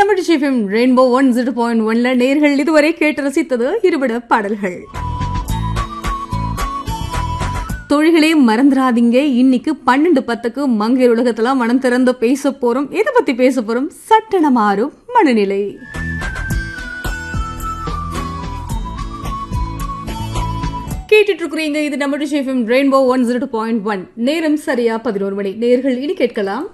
தமிழ் சிஃபிம் Rainbow one zero point ஒன்ல நேர்கள் இதுவரை கேட்டு ரசித்தது இருவிட பாடல்கள் தொழில்களே மறந்துடாதீங்க இன்னைக்கு பன்னெண்டு பத்துக்கு மங்கையர் உலகத்துல மனம் திறந்து பேச போறோம் எதை பத்தி பேச போறோம் சட்டன மாறும் மனநிலை கேட்டுட்டு இருக்கிறீங்க இது நம்ம ஷேஃபம் Rainbow one zero point one நேரம் சரியா பதினோரு மணி நேர்கள் இனி கேட்கலாம்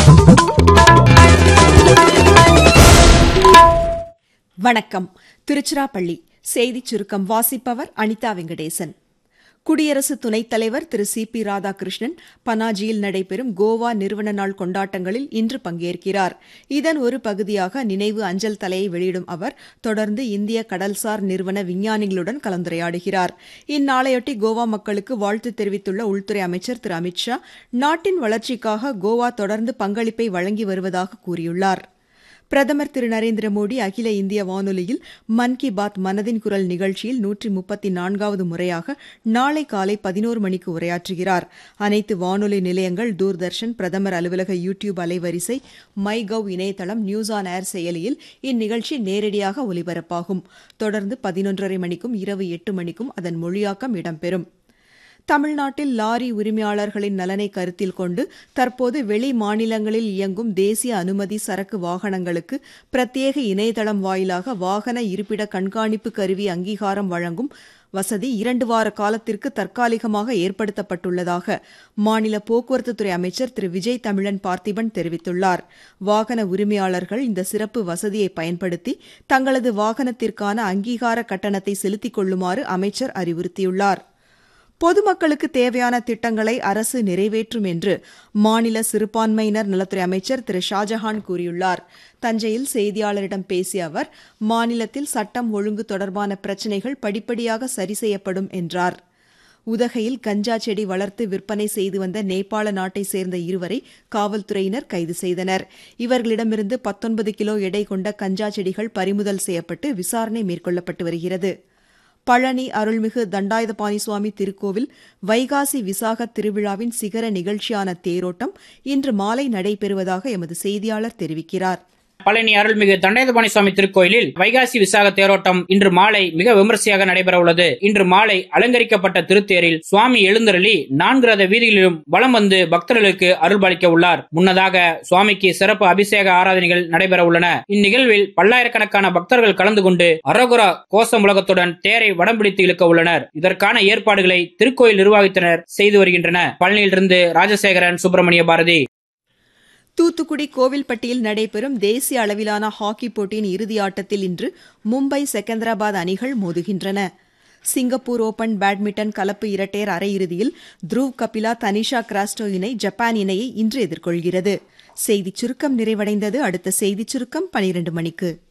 வணக்கம் திருச்சிராப்பள்ளி செய்திச் சுருக்கம் வாசிப்பவர் அனிதா வெங்கடேசன் குடியரசு துணைத் தலைவர் திரு சி பி ராதாகிருஷ்ணன் பனாஜியில் நடைபெறும் கோவா நிறுவன நாள் கொண்டாட்டங்களில் இன்று பங்கேற்கிறார் இதன் ஒரு பகுதியாக நினைவு அஞ்சல் தலையை வெளியிடும் அவர் தொடர்ந்து இந்திய கடல்சார் நிறுவன விஞ்ஞானிகளுடன் கலந்துரையாடுகிறார் இந்நாளையொட்டி கோவா மக்களுக்கு வாழ்த்து தெரிவித்துள்ள உள்துறை அமைச்சர் திரு அமித் ஷா நாட்டின் வளர்ச்சிக்காக கோவா தொடர்ந்து பங்களிப்பை வழங்கி வருவதாக கூறியுள்ளார் பிரதமர் திரு நரேந்திர மோடி அகில இந்திய வானொலியில் மன் கி பாத் மனதின் குரல் நிகழ்ச்சியில் நூற்றி முப்பத்தி நான்காவது முறையாக நாளை காலை பதினோரு மணிக்கு உரையாற்றுகிறார் அனைத்து வானொலி நிலையங்கள் தூர்தர்ஷன் பிரதமர் அலுவலக யூ டியூப் அலைவரிசை மை கவ் இணையதளம் நியூஸ் ஆன் ஏர் செயலியில் இந்நிகழ்ச்சி நேரடியாக ஒலிபரப்பாகும் தொடர்ந்து பதினொன்றரை மணிக்கும் இரவு எட்டு மணிக்கும் அதன் மொழியாக்கம் இடம்பெறும் தமிழ்நாட்டில் லாரி உரிமையாளர்களின் நலனை கருத்தில் கொண்டு தற்போது வெளி மாநிலங்களில் இயங்கும் தேசிய அனுமதி சரக்கு வாகனங்களுக்கு பிரத்யேக இணையதளம் வாயிலாக வாகன இருப்பிட கண்காணிப்பு கருவி அங்கீகாரம் வழங்கும் வசதி இரண்டு வார காலத்திற்கு தற்காலிகமாக ஏற்படுத்தப்பட்டுள்ளதாக மாநில போக்குவரத்துத்துறை அமைச்சர் திரு விஜய் தமிழன் பார்த்திபன் தெரிவித்துள்ளார் வாகன உரிமையாளர்கள் இந்த சிறப்பு வசதியை பயன்படுத்தி தங்களது வாகனத்திற்கான அங்கீகார கட்டணத்தை செலுத்திக் கொள்ளுமாறு அமைச்சர் அறிவுறுத்தியுள்ளார் பொதுமக்களுக்கு தேவையான திட்டங்களை அரசு நிறைவேற்றும் என்று மாநில சிறுபான்மையினர் நலத்துறை அமைச்சர் திரு ஷாஜஹான் கூறியுள்ளார் தஞ்சையில் செய்தியாளரிடம் பேசிய அவர் மாநிலத்தில் சட்டம் ஒழுங்கு தொடர்பான பிரச்சினைகள் படிப்படியாக சரி செய்யப்படும் என்றார் உதகையில் கஞ்சா செடி வளர்த்து விற்பனை செய்து வந்த நேபாள நாட்டை சேர்ந்த இருவரை காவல்துறையினர் கைது செய்தனர் இவர்களிடமிருந்து பத்தொன்பது கிலோ எடை கொண்ட கஞ்சா செடிகள் பறிமுதல் செய்யப்பட்டு விசாரணை மேற்கொள்ளப்பட்டு வருகிறது பழனி அருள்மிகு தண்டாயுதபாணி சுவாமி திருக்கோவில் வைகாசி விசாக திருவிழாவின் சிகர நிகழ்ச்சியான தேரோட்டம் இன்று மாலை நடைபெறுவதாக எமது செய்தியாளர் தெரிவிக்கிறார் பழனி அருள்மிகு தண்டாயுதபாணி சுவாமி திருக்கோயிலில் வைகாசி விசாக தேரோட்டம் இன்று மாலை மிக விமரிசையாக நடைபெற உள்ளது இன்று மாலை அலங்கரிக்கப்பட்ட திருத்தேரில் சுவாமி எழுந்தருளி நான்கு ரத வீதிகளிலும் வலம் வந்து பக்தர்களுக்கு அருள்பாலிக்க உள்ளார் முன்னதாக சுவாமிக்கு சிறப்பு அபிஷேக ஆராதனைகள் நடைபெற உள்ளன இந்நிகழ்வில் பல்லாயிரக்கணக்கான பக்தர்கள் கலந்து கொண்டு அரோகுரா கோஷம் உலகத்துடன் தேரை வடம் பிடித்து இழுக்க உள்ளனர் இதற்கான ஏற்பாடுகளை திருக்கோயில் நிர்வாகத்தினர் செய்து வருகின்றனர் பழனியிலிருந்து ராஜசேகரன் சுப்பிரமணிய பாரதி தூத்துக்குடி கோவில்பட்டியில் நடைபெறும் தேசிய அளவிலான ஹாக்கி போட்டியின் இறுதி ஆட்டத்தில் இன்று மும்பை செகந்திராபாத் அணிகள் மோதுகின்றன சிங்கப்பூர் ஓபன் பேட்மிண்டன் கலப்பு இரட்டையர் அரையிறுதியில் த்ருவ் கபிலா தனிஷா கிராஸ்டோ இணை ஜப்பான் இணையை இன்று எதிர்கொள்கிறது செய்திச் சுருக்கம் நிறைவடைந்தது அடுத்த செய்திச் சுருக்கம் பனிரண்டு மணிக்கு